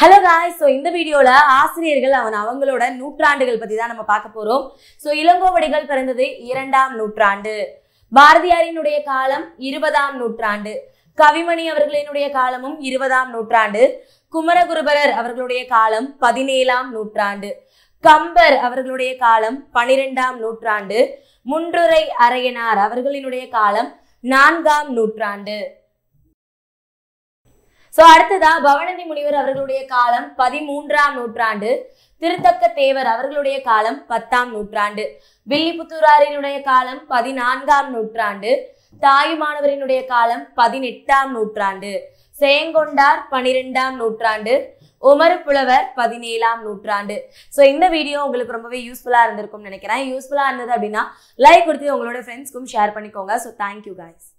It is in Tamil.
ஹலோ காய்ஸ் ஸோ இந்த வீடியோல ஆசிரியர்கள் அவன் அவங்களோட நூற்றாண்டுகள் பத்தி தான் நம்ம பார்க்க போறோம் ஸோ இளங்கோவடிகள் பிறந்தது இரண்டாம் நூற்றாண்டு பாரதியாரினுடைய காலம் இருபதாம் நூற்றாண்டு கவிமணி அவர்களினுடைய காலமும் இருபதாம் நூற்றாண்டு குமரகுருபரர் அவர்களுடைய காலம் பதினேழாம் நூற்றாண்டு கம்பர் அவர்களுடைய காலம் பனிரெண்டாம் நூற்றாண்டு முன்றுரை அரையனார் அவர்களினுடைய காலம் நான்காம் நூற்றாண்டு சோ அடுத்ததா பவனந்தி முனிவர் அவர்களுடைய காலம் பதிமூன்றாம் நூற்றாண்டு திருத்தக்க தேவர் அவர்களுடைய காலம் பத்தாம் நூற்றாண்டு வில்லிபுத்தூராரினுடைய காலம் பதினான்காம் நூற்றாண்டு தாயுமானவரினுடைய காலம் பதினெட்டாம் நூற்றாண்டு சேங்கொண்டார் பனிரெண்டாம் நூற்றாண்டு உமர் புலவர் பதினேழாம் நூற்றாண்டு ஸோ இந்த வீடியோ உங்களுக்கு ரொம்பவே யூஸ்ஃபுல்லாக இருந்திருக்கும்னு நினைக்கிறேன் யூஸ்ஃபுல்லாக இருந்தது அப்படின்னா லைக் கொடுத்து உங்களோட ஃப்ரெண்ட்ஸ்க்கும் ஷேர் பண்ணிக்கோங்க ஸோ தேங்க்யூ guys